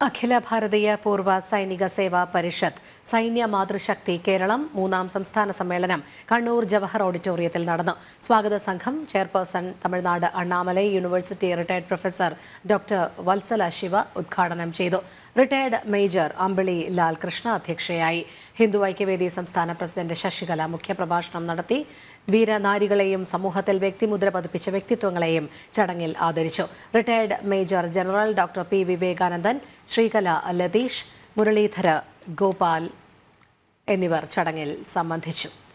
അഖില ഭാരതീയ പൂർവ്വ സൈനിക സേവാ പരിഷത്ത് സൈന്യ മാതൃശക്തി കേരളം മൂന്നാം സംസ്ഥാന സമ്മേളനം കണ്ണൂർ ജവഹർ ഓഡിറ്റോറിയത്തിൽ നടന്നു സ്വാഗത സംഘം chairperson Tamil Nadu Annamalai university retired professor doctor Vatsala Shiva ഉദ്ഘാടനം ചെയ്തു റിട്ടയർഡ് മേജർ അമ്പിളി ലാൽ കൃഷ്ണ അധ്യക്ഷയായി ഹിന്ദു ഐക്യവേദി സംസ്ഥാന പ്രസിഡന്റ് ശശികല മുഖ്യപ്രഭാഷണം നടത്തി വീരനാരികളെയും സമൂഹത്തിൽ വ്യക്തിമുദ്ര പതിപ്പിച്ച വ്യക്തിത്വങ്ങളെയും ചടങ്ങിൽ ആദരിച്ചു retired major general doctor P Vivekanandan Sreekala Latheesh Muraleedhara Gopal എന്നിവർ ചടങ്ങിൽ സംബന്ധിച്ചു